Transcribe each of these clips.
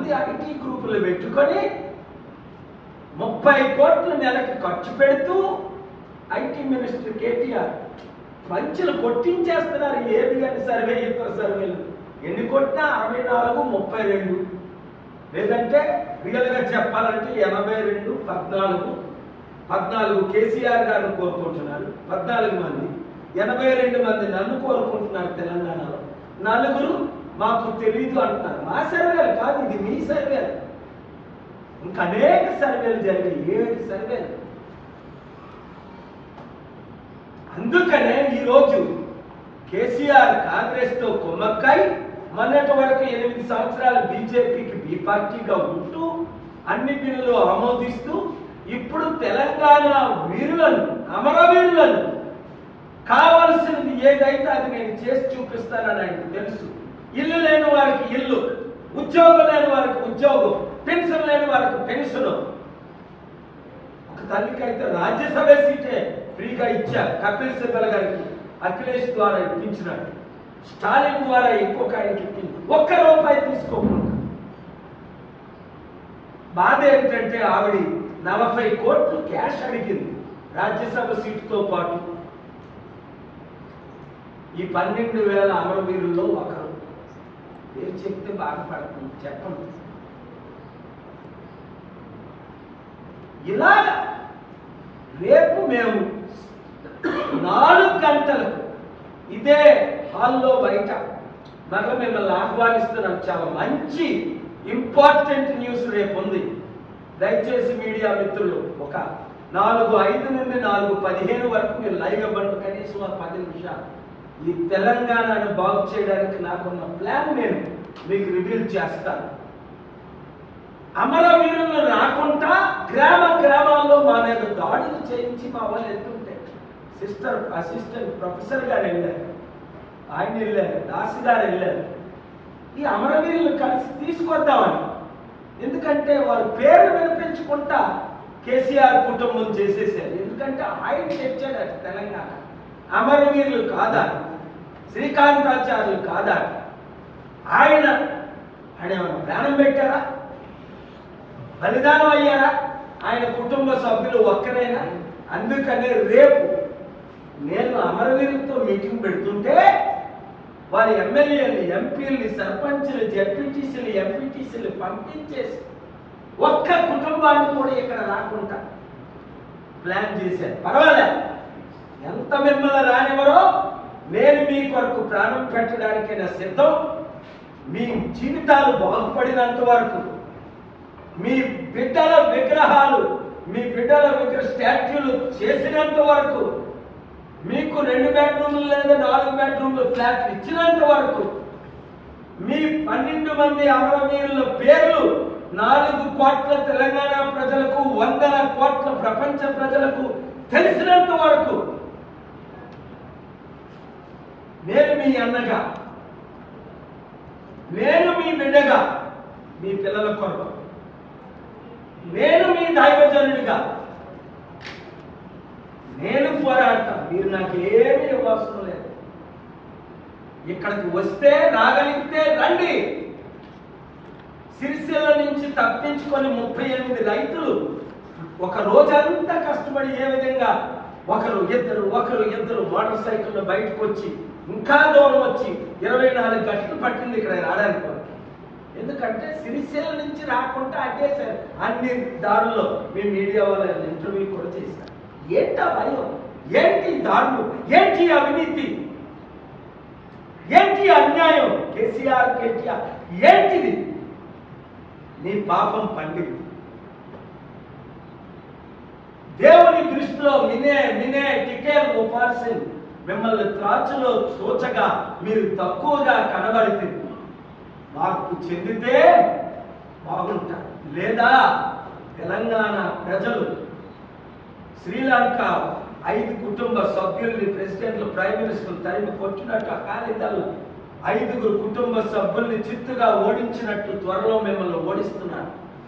మంది ఐటీ గ్రూపులు పెట్టుకొని ముప్పై కోట్లు నెలకి ఖర్చు పెడుతూ ఐటీ మినిస్టర్ కేటీఆర్ పంచులు కొట్టించేస్తున్నారు ఏది అని సర్వే ఇతర సర్వేలు ఎన్ని కొట్టినా అరవై నాలుగు ముప్పై రెండు లేదంటే రియల్గా చెప్పాలంటే ఎనభై రెండు పద్నాలుగు పద్నాలుగు కేసీఆర్ గారిని కోరుకుంటున్నారు పద్నాలుగు మంది ఎనభై రెండు మంది నన్ను కోరుకుంటున్నారు తెలంగాణలో నలుగురు మాకు తెలియదు అంటున్నారు మా సర్వేలు కాదు ఇది మీ సర్వేలు ఇంకా అనేక సర్వేలు జరిగాయి ఏడు సర్వేలు అందుకనే ఈరోజు కేసీఆర్ కాంగ్రెస్ తో కుమ్మక్కై మొన్నటి వరకు ఎనిమిది సంవత్సరాలు బీజేపీకి బి పార్టీగా ఉంటూ అన్ని బిల్లులు ఆమోదిస్తూ ఇప్పుడు తెలంగాణ వీరులను అమరవీరులను కావలసినది ఏదైతే అది నేను చేసి చూపిస్తానని ఆయనకు తెలుసు ఇల్లు లేని వారికి ఇల్లు ఉద్యోగం లేని వారికి ఉద్యోగం పెన్షన్ లేని వారికి పెన్షన్ ఒక తల్లికి అయితే రాజ్యసభ సీటే ఫ్రీగా ఇచ్చారు కపిల్ సిబ్బల్ గారికి అఖిలేష్ ద్వారా ఇప్పించినట్టు స్టాలిన్ ద్వారా ఇంకొక ఆయనకి ఇప్పింది ఒక్క రూపాయి తీసుకోకుండా బాధ ఏంటంటే ఆవిడ నలభై కోట్లు క్యాష్ అడిగింది రాజ్యసభ సీటుతో పాటు ఈ పన్నెండు వేల అమరవీరుల్లో ఒకరు పేరు చెప్తే బాధపడుతుంది చెప్పండి ఇలాగ రేపు మేము నాలుగు గంటలకు ఇదే హాల్లో బయట మరల మిమ్మల్ని ఆహ్వానిస్తున్నాం చాలా మంచి ఇంపార్టెంట్ న్యూస్ రేపు ఉంది దయచేసి మీడియా మిత్రులు ఒక నాలుగు ఐదు నుండి నాలుగు పదిహేను వరకు మీరు లైవ్ ఇవ్వండి కనీసం ఆ పది నిమిషాలు ఈ తెలంగాణను బాగు చేయడానికి నాకున్న ప్లాన్ నేను మీకు రివీల్ చేస్తాను అమరవీరులు రాకుండా గ్రామ గ్రామాల్లో మా మీద దాడులు చేయించి మా వాళ్ళు వెళ్తుంటే సిస్టర్ అసిస్టెంట్ ప్రొఫెసర్ గారు వెళ్ళారు ఆయన వెళ్ళారు దాసి గారు వెళ్ళారు ఈ అమరవీరులు కలిసి తీసుకొద్దామని ఎందుకంటే వారి పేరు వినిపించుకుంటా కేసీఆర్ కుటుంబం చేసేసారు ఎందుకంటే ఆయన తెచ్చాడు అటు తెలంగాణ అమరవీరులు కాదా శ్రీకాంతాచార్యులు కాదా ఆయన ఆయన ఏమైనా ప్రాణం పెట్టారా బలిదానం అయ్యారా ఆయన కుటుంబ సభ్యులు ఒక్కరేనా అందుకనే రేపు నేను అమరవీరులతో మీటింగ్ పెడుతుంటే వారి ఎమ్మెల్యేలు ఎంపీలు సర్పంచులు జడ్పీటీసీలు ఎంపీటీసీలు పంపించేసి ఒక్క కుటుంబాన్ని కూడా ఇక్కడ రాకుండా ప్లాన్ చేశారు పర్వాలేదు ఎంత మిమ్మల్ని రానివ్వరో నేను మీ కొరకు ప్రాణం పెట్టడానికైనా సిద్ధం మీ జీవితాలు బాగుపడినంత వరకు మీ బిడ్డల విగ్రహాలు మీ బిడ్డల విగ్రహ స్టాచ్యూలు చేసినంత వరకు మీకు రెండు బెడ్రూమ్లు లేదా నాలుగు బెడ్రూమ్లు ఫ్లాట్లు ఇచ్చినంత వరకు మీ పన్నెండు మంది అమరవీరుల పేర్లు నాలుగు కోట్ల తెలంగాణ ప్రజలకు వందల కోట్ల ప్రపంచ ప్రజలకు తెలిసినంత వరకు నేను మీ అన్నగా నేను మీ బిడ్డగా మీ పిల్లల కొరకు నేను మీ దైవజనుడిగా నేను పోరాడతా మీరు నాకు ఏమీ ఇవ్వాల్సిన లేదు ఇక్కడికి వస్తే రాగలిగితే రండి సిరిసిల్ల నుంచి తప్పించుకొని ముప్పై ఎనిమిది రైతులు ఒక రోజంతా కష్టపడి ఏ విధంగా ఒకరు ఇద్దరు ఒకరు ఇద్దరు మోటార్ సైకిల్లో బయటకు వచ్చి ఇంకా దూరం వచ్చి ఇరవై నాలుగు గంటలు పట్టింది ఇక్కడ రావడానికి వాళ్ళకి. ఎందుకంటే సిరిసిల్ల నుంచి రాకుండా అడ్డేశారు అన్ని దారుల్లో మీ మీడియా వాళ్ళ ఇంటర్వ్యూ కూడా చేశారు ఏంటా భయం ఏంటి దారులు ఏంటి అవినీతి ఏంటి అన్యాయం కేసీఆర్ కేటీఆర్ ఏంటిది నీ పాపం పండింది దేవుని దృష్టిలో మినే మినే టికేల్ ఉపాల్సిన మిమ్మల్ని త్రాచులో సూచగా మీరు తక్కువగా కనబడితే మార్పు చెందితే బాగుంటారు లేదా తెలంగాణ ప్రజలు శ్రీలంక ఐదు కుటుంబ సభ్యుల్ని ప్రెసిడెంట్లు ప్రైమ్ మినిస్టర్ తరిమి కొట్టినట్టు ఆ కాలిదల్లో ఐదుగురు కుటుంబ సభ్యుల్ని చిత్తుగా ఓడించినట్టు త్వరలో మిమ్మల్ని ఓడిస్తున్నాను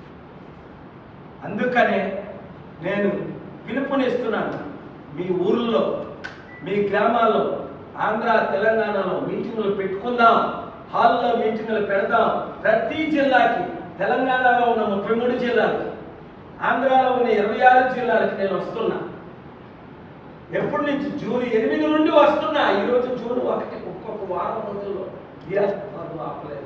అందుకనే నేను పిలుపునిస్తున్నాను మీ ఊర్లో మీ గ్రామాల్లో ఆంధ్ర తెలంగాణలో మీటింగులు పెట్టుకుందాం హాల్లో మీటింగులు పెడదాం ప్రతి జిల్లాకి తెలంగాణలో ఉన్న ముప్పై మూడు జిల్లాలు ఆంధ్రాలో ఉన్న ఇరవై ఆరు జిల్లాలకు నేను వస్తున్నా ఎప్పటి నుంచి జూన్ ఎనిమిది నుండి వస్తున్నా ఈరోజు జూన్ ఒకటి ఒక్కొక్క వారం రోజుల్లో బీఆర్ వాళ్ళు ఆపలేదు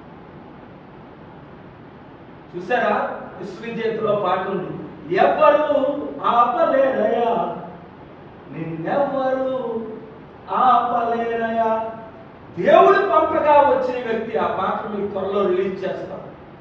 చూసారా విశ్వవిజేతలో పాట ఉంది ఎవరు ఆపలేరయా నిన్నెవ్వరు ఆపలేరయా దేవుడు పంపగా వచ్చిన వ్యక్తి ఆ పాట మీకు త్వరలో రిలీజ్ చేస్తాం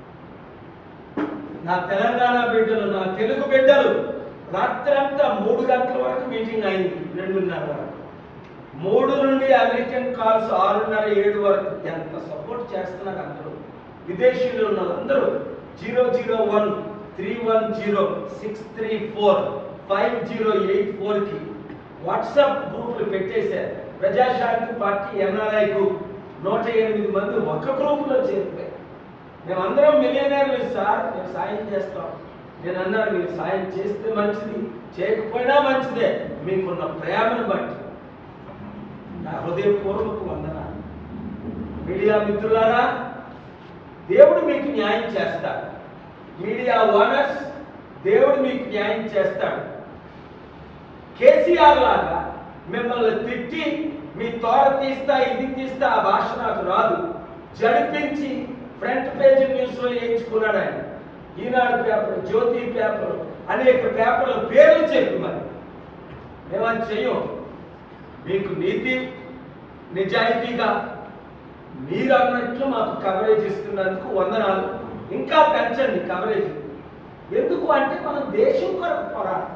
నా తెలంగాణ బిడ్డలు నా తెలుగు బిడ్డలు రాత్రంతా మూడు గంటల వరకు మీటింగ్ అయింది రెండున్నర వరకు మూడు నుండి అమెరికన్ కాల్స్ ఆరున్నర ఏడు వరకు ఎంత సపోర్ట్ చేస్తున్నారు అందరూ విదేశీయులు ఉన్న అందరూ zero zero one three one zero six three four five zero eight ఫోర్కి వాట్సాప్ గ్రూపులు పెట్టేశారు ప్రజాశాంతి పార్టీ ఎన్ఆర్ఐ గ్రూప్ నూట ఎనిమిది మంది ఒక గ్రూపులో చేరిపోయారు మేమందరం మిలియనర్లు సార్ మేము సాయం చేస్తాం నేను అన్నాను మీరు సాయం చేస్తే మంచిది చేయకపోయినా మంచిదే మీకున్న ప్రేమను బట్టి నా హృదయపూర్వక వందనాలు మీడియా మిత్రులారా దేవుడు మీకు న్యాయం చేస్తాడు మీడియా ఓనర్స్ దేవుడు మీకు న్యాయం చేస్తాడు కేసీఆర్ లాగా మిమ్మల్ని తిట్టి మీ తోర తీస్తా ఇది తీస్తా ఆ భాష నాకు రాదు జడిపించి ఫ్రంట్ పేజ్ న్యూస్ లో వేయించుకున్నాడు ఆయన ఈనాడు పేపర్ జ్యోతి పేపర్ అనేక పేపర్ల పేర్లు చెప్పి మరి మేమని చెయ్యం మీకు నీతి నిజాయితీగా మీరు అన్నట్లు మాకు కవరేజ్ ఇస్తున్నందుకు వందనాలు ఇంకా పెంచండి కవరేజ్ ఎందుకు అంటే మనం దేశం కొరకు పోరాడు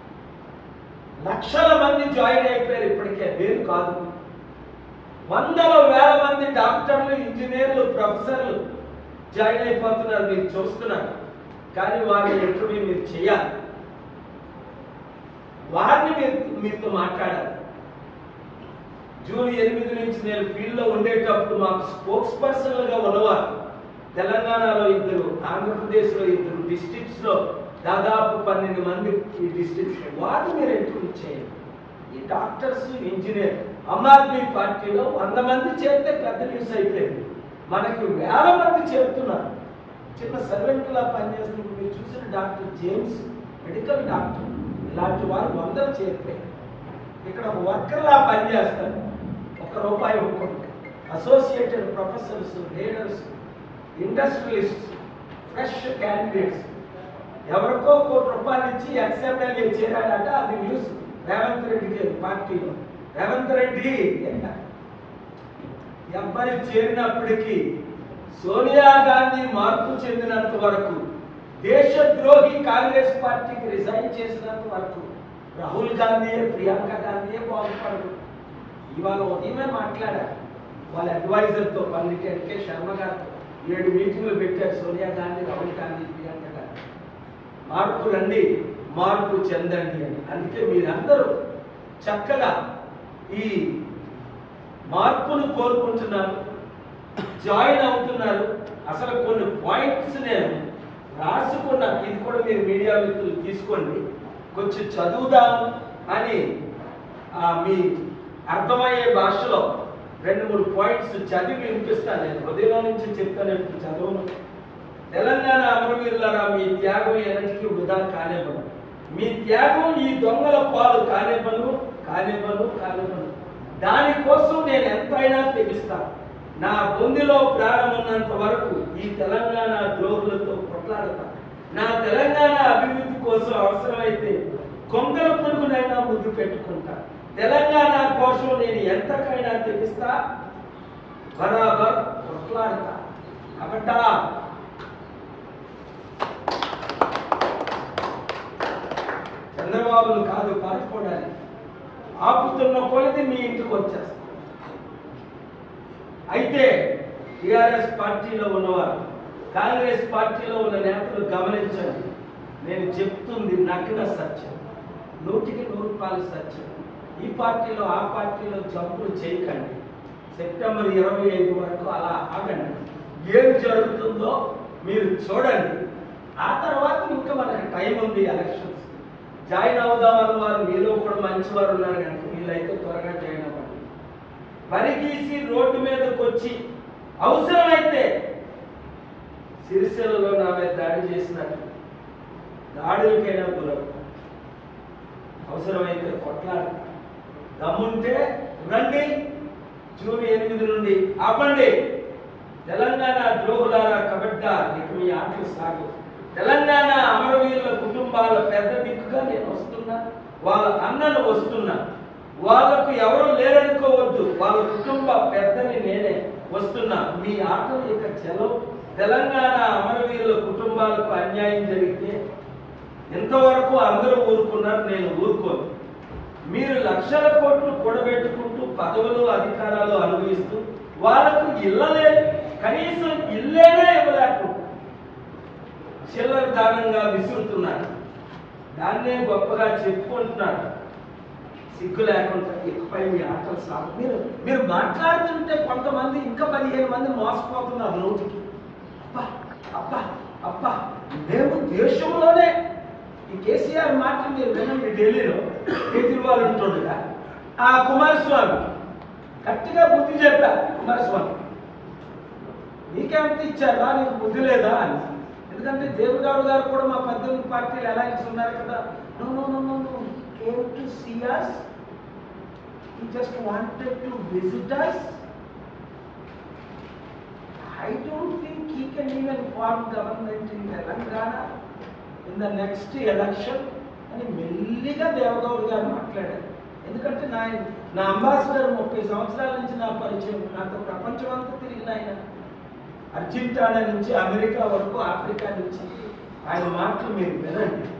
లక్షల మంది జాయిన్ అయిపోయారు ఇప్పటికే వేరు కాదు వందల వేల మంది డాక్టర్లు ఇంజనీర్లు ప్రొఫెసర్లు జాయిన్ అయిపోతున్నారు మీరు చూస్తున్నారు కానీ వారిని ఇంటర్వ్యూ మీరు చేయాలి వారిని మీరు మీతో మాట్లాడాలి జూన్ ఎనిమిది నుంచి నేను ఫీల్డ్లో ఉండేటప్పుడు మాకు స్పోక్స్ పర్సన్లుగా ఉన్నవారు తెలంగాణలో ఇద్దరు ఆంధ్రప్రదేశ్లో ఇద్దరు డిస్ట్రిక్ట్స్లో దాదాపు పన్నెండు మంది ఈ డిస్ట్రిక్ట్స్ వారిని మీరు ఇంటర్వ్యూ చేయండి ఈ డాక్టర్స్ ఇంజనీర్ ఆమ్ ఆద్మీ పార్టీలో వంద మంది చేరితే పెద్ద న్యూస్ అయిపోయింది మనకి వేల మంది చేరుతున్నారు చిన్న సర్వెంట్లా పనిచేస్తున్న మీరు చూసిన డాక్టర్ జేమ్స్ మెడికల్ డాక్టర్ ఇలాంటి వారు వందలు చేరిపోయారు ఇక్కడ ఒక వర్కర్లా పనిచేస్తారు ఒక రూపాయి ఒక్కొక్క associated professors leaders industrialist fresh candidates ఎవరికో కోటి రూపాయలు ఇచ్చి ఎక్స్ఎమ్మెల్యే చేరాడట అది న్యూస్ రేవంత్ రెడ్డి గారి పార్టీలో రేవంత్ రెడ్డి ఎవ్వరు చేరినప్పటికీ సోనియా గాంధీ మార్పు చెందినంత వరకు దేశద్రోహి కాంగ్రెస్ పార్టీకి రిజైన్ చేసినంత వరకు రాహుల్ గాంధీయే ప్రియాంక గాంధీయే బాగుపడదు ఇవాళ ఉదయమే మాట్లాడారు వాళ్ళ అడ్వైజర్తో పండిట్ ఎన్కే శర్మ గారితో ఏడు మీటింగ్లు పెట్టారు సోనియా గాంధీ రాహుల్ గాంధీ ప్రియాంక గాంధీ మార్పు రండి మార్పు చెందండి అని అందుకే మీరందరూ చక్కగా ఈ మార్పును కోరుకుంటున్నారు జాయిన్ అవుతున్నారు అసలు కొన్ని పాయింట్స్ నేను రాసుకున్నా ఇది కూడా మీరు మీడియా మిత్రులు తీసుకోండి కొంచెం చదువుదాం అని ఆ, మీ అర్థమయ్యే భాషలో రెండు మూడు పాయింట్స్ చదివి వినిపిస్తాను నేను హృదయంలో నుంచి చెప్తాను ఇప్పుడు చదువును తెలంగాణ అమరవీరులారా మీ త్యాగం ఎన్నటికీ వృధా కానివ్వను మీ త్యాగం ఈ దొంగల పాలు కానివ్వను కానివ్వను కానివ్వను దానికోసం నేను ఎంతైనా తెగిస్తాను నా బొందిలో ప్రాణం ఉన్నంత వరకు ఈ తెలంగాణ ద్రోహులతో కొట్లాడతా నా తెలంగాణ అభివృద్ధి కోసం అవసరమైతే కొంగల పురుగునైనా ముద్దు పెట్టుకుంటా తెలంగాణ కోసం నేను ఎంతకైనా తెగిస్తా బరాబర్ కొట్లాడతా కాబట్టా చంద్రబాబును కాదు పారిపోవడానికి ఆపుతున్న కొలది మీ ఇంటికి వచ్చేస్తారు అయితే టిఆర్ఎస్ పార్టీలో ఉన్నవారు కాంగ్రెస్ పార్టీలో ఉన్న నేతలు గమనించండి నేను చెప్తుంది నగ్న సత్యం నూటికి నూరు రూపాయలు సత్యం ఈ పార్టీలో ఆ పార్టీలో జంపులు చేయకండి సెప్టెంబర్ ఇరవై ఐదు వరకు అలా ఆగండి ఏం జరుగుతుందో మీరు చూడండి ఆ తర్వాత ఇంకా మనకి టైం ఉంది ఎలక్షన్స్ జాయిన్ అవుదామన్న వారు మీలో కూడా మంచి వారు ఉన్నారు కనుక వీళ్ళైతే త్వరగా జాయిన్ అవ్వండి వరి గీసి రోడ్డు మీదకి వచ్చి అవసరమైతే సిరిసిల్లలో నా మీద దాడి చేసినట్టు దాడులకైనా గురవు అవసరమైతే కొట్లాడు దమ్ముంటే రండి జూన్ ఎనిమిది నుండి ఆపండి తెలంగాణ ద్రోహులారా కబడ్డా ఇక మీ ఆటలు సాగు తెలంగాణ అమరవీరుల కుటుంబాల పెద్ద దిక్కుగా నేను వస్తున్నా వాళ్ళ అన్నలు వస్తున్నా వాళ్ళకు ఎవరు లేరనుకోవద్దు వాళ్ళ కుటుంబ పెద్దని నేనే వస్తున్నా మీ ఆటలు ఇక చెలవు తెలంగాణ అమరవీరుల కుటుంబాలకు అన్యాయం జరిగితే ఇంతవరకు అందరూ ఊరుకున్నారు నేను ఊరుకోను మీరు లక్షల కోట్లు కూడబెట్టుకుంటూ పదవులు అధికారాలు అనుభవిస్తూ వాళ్ళకు ఇళ్ళలే కనీసం ఇల్లేనే ఇవ్వలేకుండా చిల్లర దానంగా విసురుతున్నారు దాన్నే గొప్పగా చెప్పుకుంటున్నారు సిగ్గు లేకుండా ఇకపై మీ ఆటలు సాగు మీరు మీరు మాట్లాడుతుంటే కొంతమంది ఇంకా పదిహేను మంది మోసపోతున్నారు నోటికి అబ్బా అబ్బా అబ్బా మేము దేశంలోనే ఈ కేసీఆర్ మాట మీరు వినండి ఢిల్లీలో కేజ్రీవాల్ ఉంటుండగా ఆ కుమారస్వామి గట్టిగా బుద్ధి చెప్పా కుమారస్వామి నీకేమంత ఇచ్చారా నీకు బుద్ధి లేదా అని ఎందుకంటే దేవగౌడ్ గారు కూడా మా పద్దెనిమిది పార్టీలు అలయన్స్ ఉన్నారు కదా no no no no no came to see us he just wanted to visit us I don't think he can even form government in Telangana in the next election అని మెల్లిగా దేవగౌడ్ గారు మాట్లాడారు ఎందుకంటే నా నా అంబాసిడర్ ముప్పై సంవత్సరాల నుంచి నా పరిచయం నాతో ప్రపంచం అంతా తిరిగిన ఆయన అర్జెంటీనా నుంచి అమెరికా వరకు ఆఫ్రికా నుంచి ఆయన మాటలు మీరు వినండి